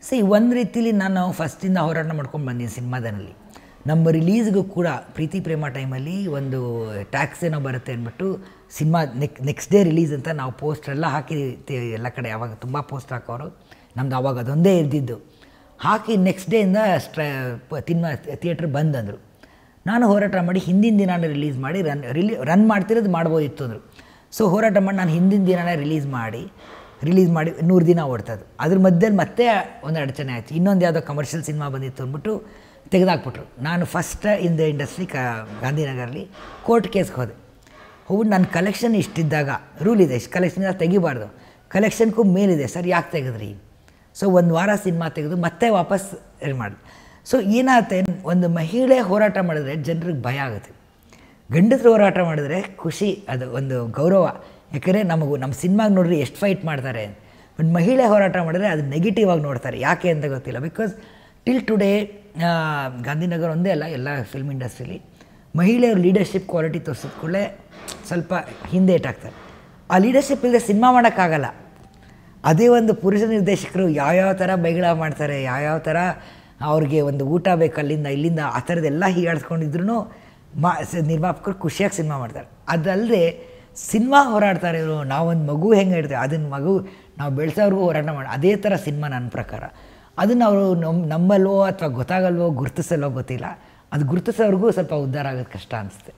C ಒಂದು ರೀತಿಲಿ ನಾನು ಫಸ್ಟಿಂದ ಹೋರಾಟ ಮಾಡ್ಕೊಂಡು ಬಂದೀನಿ ಸಿನಿಮಾದಲ್ಲಿ ನಮ್ಮ ರಿಲೀಸ್ಗೂ ಕೂಡ ಪ್ರೀತಿ ಪ್ರೇಮ ಟೈಮಲ್ಲಿ ಒಂದು ಟ್ಯಾಕ್ಸ್ ಏನೋ ಬರುತ್ತೆ ಅಂದ್ಬಿಟ್ಟು ಸಿನಿಮಾ ನೆಕ್ ನೆಕ್ಸ್ಟ್ ಡೇ ರಿಲೀಸ್ ಅಂತ ನಾವು ಪೋಸ್ಟ್ ಎಲ್ಲ ಹಾಕಿ ತಿ- ಎಲ್ಲ ಕಡೆ ಅವಾಗ ತುಂಬ ಪೋಸ್ಟ್ ಹಾಕೋರು ನಮ್ದು ಅವಾಗ ಅದೊಂದೇ ಇದ್ದಿದ್ದು ಹಾಕಿ ನೆಕ್ಸ್ಟ್ ಡೇಯಿಂದ ಸ್ಟ್ರ ತಿನ್ನ ಥಿಯೇಟ್ರ್ ಬಂದ್ ಅಂದರು ನಾನು ಹೋರಾಟ ಮಾಡಿ ಹಿಂದಿನ ದಿನಾನೇ ರಿಲೀಸ್ ಮಾಡಿ ರನ್ ರಿಲೀ ರನ್ ಮಾಡ್ತಿರೋದು ಮಾಡ್ಬೋದಿತ್ತು ಅಂದರು ಸೊ ಹೋರಾಟ ಮಾಡಿ ನಾನು ಹಿಂದಿನ ದಿನನೇ ರಿಲೀಸ್ ಮಾಡಿ ರಿಲೀಸ್ ಮಾಡಿ ನೂರು ದಿನ ಓಡ್ತದೆ ಅದ್ರ ಮಧ್ಯದಲ್ಲಿ ಮತ್ತೆ ಒಂದು ಅಡಚಣೆ ಆಯಿತು ಇನ್ನೊಂದು ಯಾವುದೋ ಕಮರ್ಷಿಯಲ್ ಸಿನಿಮಾ ಬಂದಿತ್ತು ಅಂದ್ಬಿಟ್ಟು ತೆಗೆದಾಕ್ಬಿಟ್ರು ನಾನು ಫಸ್ಟ್ ಇನ್ ದ ಇಂಡಸ್ಟ್ರಿ ಕ ಗಾಂಧಿನಗರಲ್ಲಿ ಕೋರ್ಟ್ ಕೇಸ್ಗೆ ಹೋದೆ ಹೋಗ್ಬಿಟ್ಟು ನನ್ನ ಕಲೆಕ್ಷನ್ ಇಷ್ಟಿದ್ದಾಗ ರೂಲ್ ಇದೆ ಇಷ್ಟು ಕಲೆಕ್ಷನ್ ತೆಗಿಬಾರ್ದು ಕಲೆಕ್ಷನ್ಗೂ ಮೇಲಿದೆ ಸರ್ ಯಾಕೆ ತೆಗೆದ್ರಿ ಸೊ ಒಂದು ವಾರ ಸಿನಿಮಾ ತೆಗೆದು ಮತ್ತೆ ವಾಪಸ್ ಇದು ಮಾಡಿ ಸೊ ಏನಾಗುತ್ತೆ ಒಂದು ಮಹಿಳೆ ಹೋರಾಟ ಮಾಡಿದ್ರೆ ಜನರಿಗೆ ಭಯ ಆಗುತ್ತೆ ಗಂಡಸರು ಹೋರಾಟ ಮಾಡಿದ್ರೆ ಖುಷಿ ಅದು ಒಂದು ಗೌರವ ಯಾಕಂದರೆ ನಮಗೂ ನಮ್ಮ ಸಿನಿಮಾಗೆ ನೋಡ್ರಿ ಎಷ್ಟು ಫೈಟ್ ಮಾಡ್ತಾರೆ ಒಂದು ಮಹಿಳೆ ಹೋರಾಟ ಮಾಡಿದ್ರೆ ಅದು ನೆಗೆಟಿವ್ ಆಗಿ ನೋಡ್ತಾರೆ ಯಾಕೆ ಅಂತ ಗೊತ್ತಿಲ್ಲ ಬಿಕಾಸ್ ಟಿಲ್ ಟುಡೇ ಗಾಂಧಿನಗರ ಒಂದೇ ಅಲ್ಲ ಎಲ್ಲ ಫಿಲ್ಮ್ ಇಂಡಸ್ಟ್ರೀಲಿ ಮಹಿಳೆಯರು ಲೀಡರ್ಶಿಪ್ ಕ್ವಾಲಿಟಿ ತೋರಿಸಿದ ಕೂಡಲೇ ಸ್ವಲ್ಪ ಹಿಂದೆ ಇಟ್ಟಾಗ್ತಾರೆ ಆ ಲೀಡರ್ಶಿಪ್ ಇಲ್ಲದೆ ಸಿನಿಮಾ ಮಾಡೋಕ್ಕಾಗಲ್ಲ ಅದೇ ಒಂದು ಪುರುಷ ನಿರ್ದೇಶಕರು ಯಾವ್ಯಾವ ಥರ ಬೈಗಳ ಮಾಡ್ತಾರೆ ಯಾವ್ಯಾವ ಥರ ಅವ್ರಿಗೆ ಒಂದು ಊಟ ಬೇಕು ಅಲ್ಲಿಂದ ಇಲ್ಲಿಂದ ಆ ಥರದ್ದೆಲ್ಲ ಹೀಗಾಡ್ಸ್ಕೊಂಡಿದ್ರು ಮಾ ಸ- ನಿರ್ಮಾಪಕರು ಖುಷಿಯಾಗಿ ಸಿನಿಮಾ ಮಾಡ್ತಾರೆ ಅದಲ್ಲದೆ ಸಿನಿಮಾ ಹೋರಾಡ್ತಾರೆ ಇವರು ನಾವೊಂದು ಮಗು ಹೆಂಗೆ ಇಡ್ತೇವೆ ಅದನ್ನು ಮಗು ನಾವು ಬೆಳೆಸೋರ್ಗೂ ಹೋರಾಟ ಮಾಡಿ ಅದೇ ಥರ ಸಿನಿಮಾ ನನ್ನ ಪ್ರಕಾರ ಅದನ್ನು ಅವರು ನಮ್ಮ ನಮ್ಮಲ್ವೋ ಅಥವಾ ಗೊತ್ತಾಗಲ್ವೋ ಗುರ್ತಿಸಲ್ವೋ ಗೊತ್ತಿಲ್ಲ ಅದು ಗುರ್ತಿಸೋರ್ಗೂ ಸ್ವಲ್ಪ ಉದ್ಧಾರ ಆಗೋದು ಕಷ್ಟ ಅನಿಸುತ್ತೆ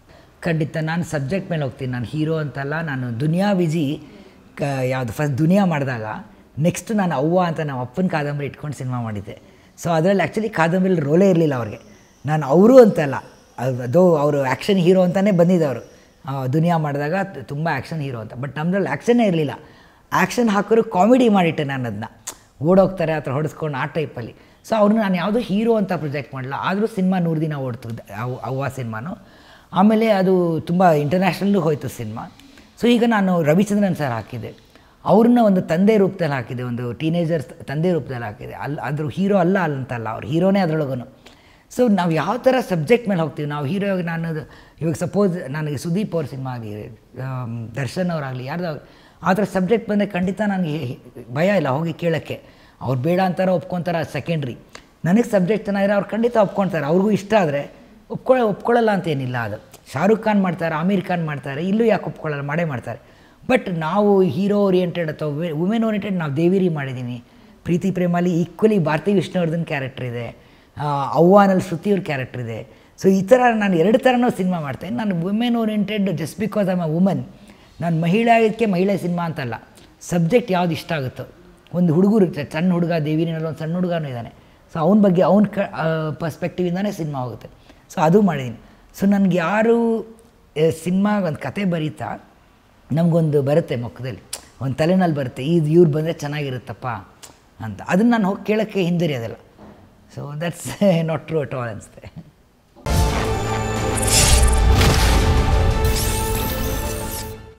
ಖಂಡಿತ ನಾನು ಸಬ್ಜೆಕ್ಟ್ ಮೇಲೆ ಹೋಗ್ತೀನಿ ನಾನು ಹೀರೋ ಅಂತಲ್ಲ ನಾನು ದುನಿಯಾ ವಿಜಿ ಕ ಯಾವುದು ಫಸ್ಟ್ ದುನಿಯಾ ಮಾಡಿದಾಗ ನೆಕ್ಸ್ಟ್ ನಾನು ಅವ್ವ ಅಂತ ನಮ್ಮ ಅಪ್ಪನ ಕಾದಂಬರಿ ಇಟ್ಕೊಂಡು ಸಿನಿಮಾ ಮಾಡಿದ್ದೆ ಸೊ ಅದರಲ್ಲಿ ಆ್ಯಕ್ಚುಲಿ ಕಾದಂಬರಿ ರೋಲೇ ಇರಲಿಲ್ಲ ಅವ್ರಿಗೆ ನಾನು ಅವರು ಅಂತಲ್ಲ ಅದು- ಅದು ಅವರು ಆ್ಯಕ್ಷನ್ ಹೀರೋ ಅಂತಲೇ ಬಂದಿದ್ದವರು ದುನಿಯಾ ಮಾಡಿದಾಗ ತುಂಬ ಆ್ಯಕ್ಷನ್ ಹೀರೋ ಅಂತ ಬಟ್ ನಮ್ಮದ್ರಲ್ಲಿ ಆ್ಯಕ್ಷನ್ನೇ ಇರಲಿಲ್ಲ ಆ್ಯಕ್ಷನ್ ಹಾಕೋರು ಕಾಮಿಡಿ ಮಾಡಿಟ್ಟೆ ನಾನು ಅದನ್ನ ಓಡೋಗ್ತಾರೆ ಆ ಥರ ಹೊಡೆಸ್ಕೊಂಡು ಆ ಟೈಪಲ್ಲಿ ಸೊ ಅವ್ರನ್ನ ನಾನು ಯಾವುದೂ ಹೀರೋ ಅಂತ ಪ್ರೊಜೆಕ್ಟ್ ಮಾಡಲ್ಲ ಆದರೂ ಸಿನಿಮಾ ನೂರು ದಿನ ಓಡ್ತು ಅವ್ ಅವ್ವ ಸಿನಿಮಾನು ಆಮೇಲೆ ಅದು ತುಂಬ ಇಂಟರ್ನ್ಯಾಷನಲ್ಲು ಹೋಯಿತು ಸಿನಿಮಾ ಸೊ ಈಗ ನಾನು ರವಿಚಂದ್ರನ್ ಸರ್ ಹಾಕಿದ್ದೆ ಅವ್ರನ್ನ ಒಂದು ತಂದೆ ರೂಪದಲ್ಲಿ ಹಾಕಿದೆ ಒಂದು ಟೀನೇಜರ್ಸ್ ತಂದೆ ರೂಪದಲ್ಲಿ ಹಾಕಿದೆ ಅಲ್ಲಿ ಅದ್ರ ಹೀರೋ ಅಲ್ಲ ಅಂತಲ್ಲ ಅವ್ರು ಹೀರೋನೇ ಅದರೊಳಗೂ ಸೊ ನಾವು ಯಾವ ಥರ ಸಬ್ಜೆಕ್ಟ್ ಮೇಲೆ ಹೋಗ್ತೀವಿ ನಾವು ಹೀರೋ ನಾನು ಅದು- ಇವಾಗ ಸಪೋಸ್ ನನಗೆ ಸುದೀಪ್ ಅವ್ರ ಸಿನಿಮಾ ಆಗಲಿ ಆಮ್, ದರ್ಶನ್ ಅವರಾಗಲಿ ಯಾರ್ದಾಗಲಿ ಆ ಥರ ಸಬ್ಜೆಕ್ಟ್ ಬಂದರೆ ಖಂಡಿತ ನನಗೆ ಭಯ ಇಲ್ಲ ಹೋಗಿ ಕೇಳೋಕ್ಕೆ ಅವ್ರು ಬೇಡ ಅಂತಾರೋ ಒಪ್ಕೊತಾರೆ ಅದು ಸೆಕೆಂಡ್ರಿ ನನಗೆ ಸಬ್ಜೆಕ್ಟ್ ಚೆನ್ನಾಗಿರೋ ಅವ್ರು ಖಂಡಿತ ಒಪ್ಕೊಳ್ತಾರೆ ಅವ್ರಿಗೂ ಇಷ್ಟ ಆದರೆ ಒಪ್ಕೊಳ್ಳೋ ಒಪ್ಕೊಳ್ಳಲ್ಲ ಅಂತ ಏನಿಲ್ಲ ಅದು ಶಾರುಖ್ ಖಾನ್ ಮಾಡ್ತಾರೆ ಆಮೀರ್ ಖಾನ್ ಮಾಡ್ತಾರೆ ಇಲ್ಲೂ ಯಾಕೆ ಒಪ್ಕೊಳ್ಳಲ್ಲ ಮಾಡೇ ಮಾಡ್ತಾರೆ ಬಟ್ ನಾವು ಹೀರೋ ಓರಿಯೆಂಟೆಡ್ ಅಥವಾ ವುಮೆನ್ ಓರಿಯೆಂಟೆಡ್ ನಾವು ದೇವಿರಿ ಮಾಡಿದ್ದೀನಿ ಪ್ರೀತಿ ಪ್ರೇಮಲ್ಲಿ ಈಕ್ವಲಿ ಭಾರತಿ ವಿಷ್ಣುವರ್ಧನ್ ಕ್ಯಾರೆಕ್ಟರ್ ಇದೆ ಆ, ಅವ್ವಾನಲ್ಲಿ ಶ್ರುತಿಯವ್ರ ಕ್ಯಾರೆಕ್ಟರ್ ಇದೆ ಸೊ ಈ ಥರ ನಾನು ಎರಡು ಥರನೂ ಸಿನಿಮಾ ಮಾಡ್ತೇನೆ ನಾನು women oriented just because I'm a woman ನಾನು ಮಹಿಳೆ ಆಗಿದ್ದಕ್ಕೆ ಮಹಿಳೆ ಸಿನಿಮಾ ಅಂತಲ್ಲ ಸಬ್ಜೆಕ್ಟ್ ಯಾವ್ದು ಇಷ್ಟ ಆಗುತ್ತೋ ಒಂದು ಹುಡುಗರು ಇರ್ತಾರೆ ಸಣ್ಣ ಹುಡುಗ ದೇವಿನಲ್ಲಿ ಒಂದು ಸಣ್ಣ ಹುಡುಗನೂ ಇದ್ದಾನೆ ಸೊ ಅವನ ಬಗ್ಗೆ ಅವನ ಕ ಪರ್ಸ್ಪೆಕ್ಟಿವಿಂದನೇ ಸಿನಿಮಾ ಹೋಗುತ್ತೆ ಸೊ ಅದು ಮಾಡಿದ್ದೀನಿ ಸೊ ನನಗೆ ಯಾರು ಸಿನಿಮಾ ಒಂದು ಕತೆ ಬರೀತಾ ನಮಗೊಂದು ಬರುತ್ತೆ ಮುಖದಲ್ಲಿ ಒಂದು ತಲೆನಲ್ಲಿ ಬರುತ್ತೆ ಇದು ಇವ್ರು ಬಂದರೆ ಚೆನ್ನಾಗಿರುತ್ತಪ್ಪ ಅಂತ ಅದನ್ನು ನಾನು ಹೋಗಿ ಕೇಳೋಕ್ಕೆ ಹಿಂದಿರಿಯೋದಿಲ್ಲ so that's not true at all ಅನಿಸುತ್ತೆ